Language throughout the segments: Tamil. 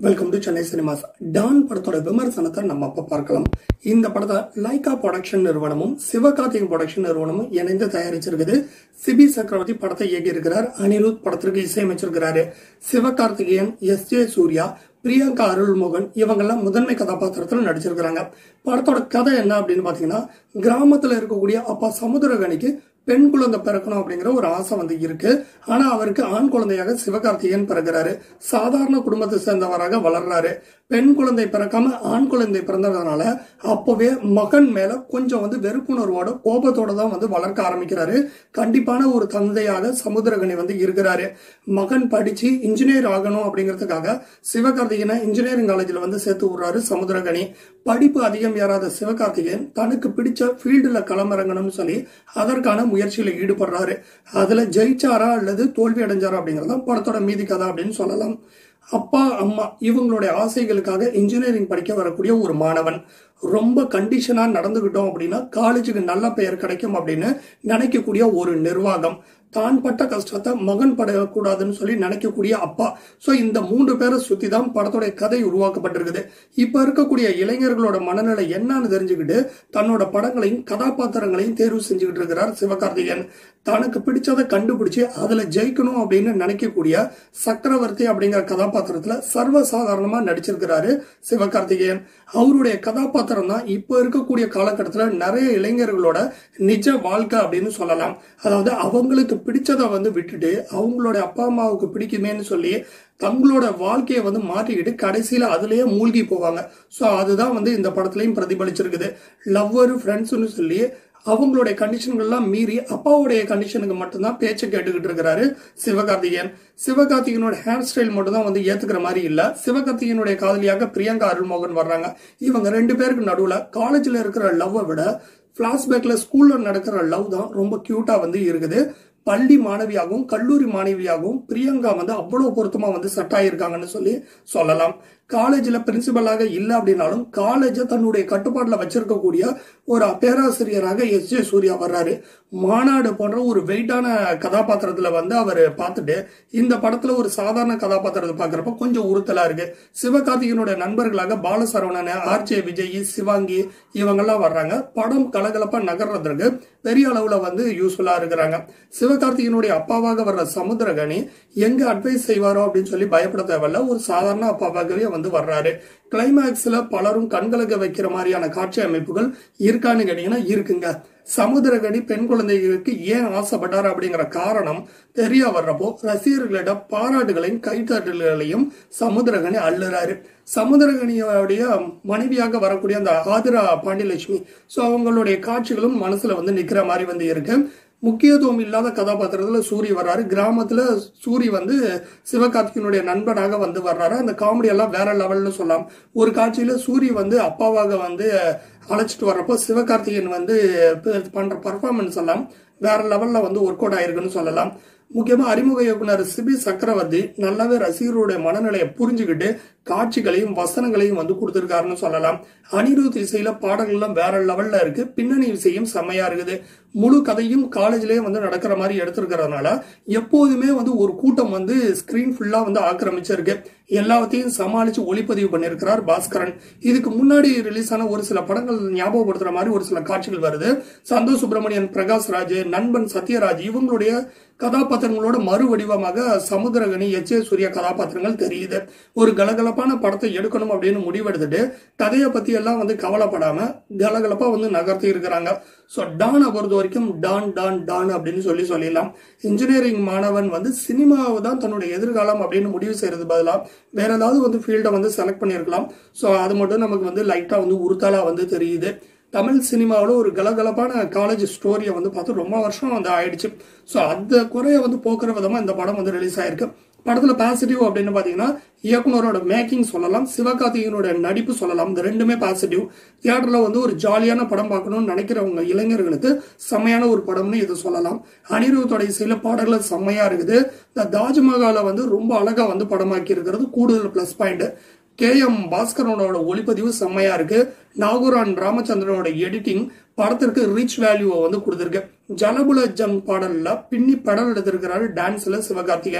welcome to Chennai cinemas Don படத்தோட விமர்சனத்தை நம்ம அப்ப பார்க்கலாம் இந்த படத்தை லைகா ப்ரொடக்ஷன் நிறுவனமும் சிவகார்த்திகன் ப்ரொடக்ஷன் நிறுவனமும் இணைந்து தயாரிச்சிருக்குது சிபி சக்கரவர்த்தி படத்தை இயக்கியிருக்கிறார் அனிருத் படத்திற்கு இசையமைச்சிருக்கிறாரு சிவகார்த்திகேயன் எஸ் ஜே சூர்யா பிரியங்கா அருள்மோகன் இவங்கெல்லாம் முதன்மை கதாபாத்திரத்தில் நடிச்சிருக்கிறாங்க படத்தோட கதை என்ன அப்படின்னு பாத்தீங்கன்னா கிராமத்துல இருக்கக்கூடிய அப்பா சமுத்திரகனிக்கு பெண் குழந்தை பிறக்கணும் அப்படிங்கிற ஒரு ஆசை வந்து இருக்கு ஆனா அவருக்கு ஆண் குழந்தையாக சிவகார்த்திகேயன் பிறகுறாரு சாதாரண குடும்பத்தை சேர்ந்தவராக வளர்றாரு பெண் குழந்தை பிறக்காம ஆண் குழந்தை பிறந்ததுனால அப்பவே மகன் மேல கொஞ்சம் வந்து வெறுப்புணர்வோட கோபத்தோட தான் வந்து வளர்க்க ஆரம்பிக்கிறாரு கண்டிப்பான ஒரு தந்தையாக சமுத்திரகனி வந்து இருக்கிறாரு மகன் படிச்சு இன்ஜினியர் ஆகணும் அப்படிங்கிறதுக்காக சிவகார்த்திகேயனை இன்ஜினியரிங் காலேஜில் வந்து சேர்த்து விடுறாரு சமுத்திரகனி படிப்பு அதிகம் ஏறாத சிவகார்த்திகேயன் தனக்கு பிடிச்ச ஃபீல்டுல களமிறங்கணும்னு சொல்லி அதற்கான முயற்சியில ஈடுபடுறாரு அதுல ஜெயிச்சாரா அல்லது தோல்வி அடைஞ்சாரா அப்படிங்கறத படத்தோட மீதி கதை அப்படின்னு சொல்லலாம் அப்பா அம்மா இவங்களுடைய ஆசைகளுக்காக இன்ஜினியரிங் படிக்க வரக்கூடிய ஒரு மாணவன் ரொம்ப கண்டிஷனா நடந்துகிட்டோம் அப்படின்னா காலேஜுக்கு நல்ல பெயர் கிடைக்கும் அப்படின்னு நினைக்கக்கூடிய ஒரு நிர்வாகம் தான் பட்ட கஷ்டத்தை மகன் படக்கூடாதுன்னு சொல்லி நினைக்கக்கூடிய அப்பா ஸோ இந்த மூன்று பேரை சுத்தி தான் படத்தோடைய கதை உருவாக்கப்பட்டிருக்குது இப்ப இருக்கக்கூடிய இளைஞர்களோட மனநிலை என்னன்னு தெரிஞ்சுக்கிட்டு தன்னோட படங்களையும் கதாபாத்திரங்களையும் தேர்வு செஞ்சுக்கிட்டு இருக்கிறார் சிவகார்த்திகேயன் தனக்கு பிடிச்சதை கண்டுபிடிச்சு அதுல ஜெயிக்கணும் அப்படின்னு நினைக்கக்கூடிய சக்கரவர்த்தி அப்படிங்கிற கதாபாத்திரத்துல சர்வசாதாரணமா நடிச்சிருக்கிறாரு சிவகார்த்திகேயன் அவருடைய கதாபாத்திரம் தான் இப்ப இருக்கக்கூடிய காலகட்டத்தில் நிறைய இளைஞர்களோட நிஜ வாழ்க்கை அப்படின்னு சொல்லலாம் அதாவது அவங்களுக்கு பிடிச்சதை வந்து விட்டுட்டு அவங்களோட அப்பா அம்மாவுக்கு பிடிக்குமேன்னு சொல்லி தங்களோட வாழ்க்கையை வந்து மாற்றிக்கிட்டு கடைசியில அதுலயே மூழ்கி போவாங்க ஸோ அதுதான் வந்து இந்த படத்துலயும் பிரதிபலிச்சிருக்குது லவ்வர் ஃப்ரெண்ட்ஸ்னு சொல்லி அவங்களுடைய கண்டிஷன்கள்லாம் மீறி அப்பாவுடைய கண்டிஷனுக்கு மட்டும்தான் பேச்சை கேட்டுக்கிட்டு இருக்கிறாரு சிவகார்த்திகேயன் சிவகார்த்திகேயனோட ஹேர் ஸ்டைல் மட்டும் தான் வந்து ஏத்துக்கிற மாதிரி இல்ல சிவகார்த்திகேயனுடைய காதலியாக பிரியங்கா அருள்மோகன் வர்றாங்க இவங்க ரெண்டு பேருக்கு நடுவுல காலேஜ்ல இருக்கிற லவ்வை விட பிளாஷ்பேக்ல ஸ்கூல்ல நடக்கிற லவ் தான் ரொம்ப கியூட்டா வந்து இருக்குது பள்ளி மாணவியாகவும் கல்லூரி மாணவியாகவும் பிரியங்கா வந்து அவ்வளவு பொருத்தமா வந்து செட் ஆயிருக்காங்கன்னு சொல்லி சொல்லலாம் காலேஜ்ல பிரின்சிபலாக இல்லை அப்படின்னாலும் காலேஜை தன்னுடைய கட்டுப்பாட்டில் வச்சிருக்கக்கூடிய ஒரு பேராசிரியராக எஸ் ஜே சூர்யா வர்றாரு மாநாடு போன்ற ஒரு வெயிட்டான கதாபாத்திரத்துல வந்து அவர் பார்த்துட்டு இந்த படத்துல ஒரு சாதாரண கதாபாத்திரத்தை பார்க்கறப்ப கொஞ்சம் உறுத்தலா இருக்கு சிவகார்த்திகனுடைய நண்பர்களாக பாலசரவணன் ஆர் ஜே விஜய் சிவாங்கி இவங்கெல்லாம் வர்றாங்க படம் கலகலப்பா நகர்றதுக்கு பெரிய அளவுல வந்து யூஸ்ஃபுல்லா இருக்கிறாங்க சிவகார்த்திகனுடைய அப்பாவாக வர்ற சமுத்திரகனி எங்க அட்வைஸ் செய்வாரோ அப்படின்னு சொல்லி பயப்பட தேவையில்ல ஒரு சாதாரண அப்பாவாகவே வந்து வர்றாரு கிளைமேக்ஸ்ல பலரும் கண்கலக்க வைக்கிற மாதிரியான காட்சி அமைப்புகள் இருக்கான்னு கேட்டீங்கன்னா இருக்குங்க சமுத்திரகனி பெண் குழந்தைகளுக்கு ஏன் ஆசைப்பட்டார் அப்படிங்கிற காரணம் தெரிய வர்றப்போ ரசிகர்களிடம் பாராட்டுகளையும் கைத்தட்டல்களையும் சமுத்திரகனி அள்ளுறாரு சமுத்திரகனியோடைய மனைவியாக வரக்கூடிய அந்த ஆதிரா பாண்டியலட்சுமி ஸோ அவங்களுடைய காட்சிகளும் மனசுல வந்து நிக்கிற மாதிரி வந்து இருக்கு முக்கியத்துவம் இல்லாத கதாபாத்திரத்துல சூரி வர்றாரு கிராமத்துல சூரி வந்து சிவகார்த்திகனுடைய நண்பனாக வந்து வர்றாரு அந்த காமெடி எல்லாம் வேற லெவல்னு சொல்லலாம் ஒரு காட்சியில சூரி வந்து அப்பாவாக வந்து அழைச்சிட்டு வர்றப்போ சிவகார்த்திகேயன் வந்து பண்ற பர்ஃபார்மன்ஸ் எல்லாம் வேற லெவல்ல வந்து ஒர்க் அவுட் ஆயிருக்குன்னு சொல்லலாம் முக்கியமா அறிமுக இயக்குனர் சிபி சக்கரவர்த்தி நல்லாவே ரசிகர்களுடைய மனநிலையை புரிஞ்சுக்கிட்டு காட்சிகளையும் வசனங்களையும் வந்து கொடுத்திருக்காருன்னு சொல்லலாம் அனிருத் இசையில பாடல்கள் எல்லாம் வேற லெவல்ல இருக்கு பின்னணி இசையும் செம்மையா இருக்குது முழு கதையும் காலேஜ்லயே வந்து நடக்கிற மாதிரி எடுத்திருக்கிறதுனால எப்போதுமே வந்து ஒரு கூட்டம் வந்து ஸ்கிரீன் ஃபுல்லா வந்து ஆக்கிரமிச்சிருக்கு எல்லாத்தையும் சமாளிச்சு ஒளிப்பதிவு பண்ணியிருக்கிறார் பாஸ்கரன் இதுக்கு முன்னாடி ரிலீஸ் ஆன ஒரு சில படங்கள் ஞாபகப்படுத்துற மாதிரி ஒரு சில காட்சிகள் வருது சந்தோஷ் சுப்பிரமணியன் பிரகாஷ் ராஜ் நண்பன் சத்யராஜ் இவங்களுடைய கதாபாத்திரங்களோட மறு வடிவமாக சமுத்திரகனி எச் ஏ சூர்யா கதாபாத்திரங்கள் தெரியுது ஒரு கலகலப்பான படத்தை எடுக்கணும் அப்படின்னு முடிவெடுத்துட்டு கதையை பத்தி எல்லாம் வந்து கவலைப்படாம கலகலப்பா வந்து நகர்த்தி இருக்கிறாங்க ஸோ டானை பொறுத்த வரைக்கும் டான் டான் டான் அப்படின்னு சொல்லி சொல்லிடலாம் இன்ஜினியரிங் மாணவன் வந்து சினிமாவை தான் தன்னுடைய எதிர்காலம் அப்படின்னு முடிவு செய்யறது பதிலாக வேற ஏதாவது வந்து ஃபீல்டை வந்து செலக்ட் பண்ணியிருக்கலாம் ஸோ அது மட்டும் நமக்கு வந்து லைட்டா வந்து உறுத்தலா வந்து தெரியுது தமிழ் சினிமாவில் ஒரு கலகலப்பான காலேஜ் ஸ்டோரியை வந்து பார்த்து ரொம்ப வருஷம் வந்து ஆயிடுச்சு ஸோ அந்த குறைய வந்து போக்குற விதமாக இந்த படம் வந்து ரிலீஸ் ஆயிருக்கு படத்துல பாசிட்டிவ் அப்படின்னு பாத்தீங்கன்னா இயக்குனரோட மேக்கிங் சொல்லலாம் சிவகார்த்திகனோட நடிப்பு சொல்லலாம் இந்த ரெண்டுமே பாசிட்டிவ் தியேட்டர்ல வந்து ஒரு ஜாலியான படம் பார்க்கணும்னு நினைக்கிறவங்க இளைஞர்களுக்கு செம்மையான ஒரு படம்னு இது சொல்லலாம் அனிருத்தோட இசையில பாடல்கள் செம்மையா இருக்குது இந்த தாஜ்மஹாலை வந்து ரொம்ப அழகா வந்து படமாக்கி இருக்கிறது கூடுதல் பிளஸ் பாயிண்ட் கே எம் பாஸ்கரனோட ஒளிப்பதிவு செம்மையா இருக்கு நாகூரான் ராமச்சந்திரனோட எடிட்டிங் படத்திற்கு ரிச் வேல்யூவை வந்து கொடுத்துருக்கு ஜலபுல ஜங் பாடல்ல பின்னி படம் எடுத்திருக்கிறாரு டான்ஸ்ல சிவகார்த்திகேயன்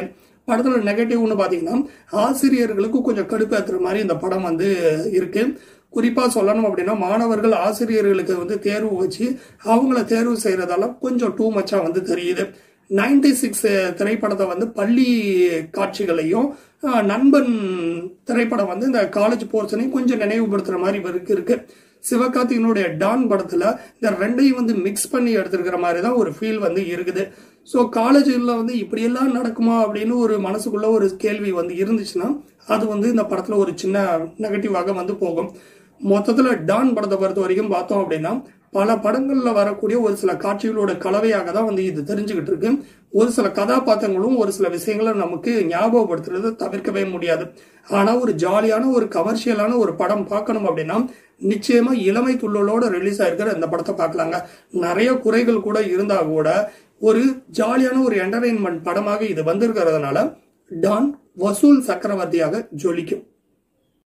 படத்துல நெகட்டிவ்னு பாத்தீங்கன்னா ஆசிரியர்களுக்கு கொஞ்சம் கடுப்பேற்றுற மாதிரி இந்த படம் வந்து இருக்கு குறிப்பா சொல்லணும் அப்படின்னா மாணவர்கள் ஆசிரியர்களுக்கு வந்து தேர்வு வச்சு அவங்கள தேர்வு செய்யறதால கொஞ்சம் டூ மச்சா வந்து தெரியுது நைன்டி சிக்ஸ் திரைப்படத்தை வந்து பள்ளி காட்சிகளையும் அஹ், நண்பன் திரைப்படம் வந்து இந்த காலேஜ் போர்ஷனையும் கொஞ்சம் நினைவுபடுத்துற மாதிரி இருக்கு இருக்கு சிவகார்த்திகனுடைய டான் படத்துல இந்த ரெண்டையும் வந்து மிக்ஸ் பண்ணி எடுத்திருக்கிற மாதிரி தான் ஒரு ஃபீல் வந்து இருக்குது ஸோ காலேஜில் வந்து இப்படியெல்லாம் நடக்குமா அப்படின்னு ஒரு மனசுக்குள்ள ஒரு கேள்வி வந்து இருந்துச்சுன்னா அது வந்து இந்த படத்துல ஒரு சின்ன நெகட்டிவாக வந்து போகும் மொத்தத்துல டான் படத்தை பொறுத்த வரைக்கும் பார்த்தோம் அப்படின்னா பல படங்கள்ல வரக்கூடிய ஒரு சில காட்சிகளோட கலவையாக தான் வந்து இது தெரிஞ்சுக்கிட்டு இருக்கு ஒரு சில கதாபாத்திரங்களும் ஒரு சில விஷயங்களை நமக்கு ஞாபகப்படுத்துறது தவிர்க்கவே முடியாது ஆனா ஒரு ஜாலியான ஒரு கமர்ஷியலான ஒரு படம் பார்க்கணும் அப்படின்னா நிச்சயமா இளமை துள்ளலோட ரிலீஸ் ஆயிருக்கிற இந்த படத்தை பார்க்கலாங்க நிறைய குறைகள் கூட இருந்தா கூட ஒரு ஜாலியான ஒரு என்டர்டைன்மெண்ட் படமாக இது வந்திருக்கிறதுனால டான் வசூல் சக்கரவர்த்தியாக ஜொலிக்கும்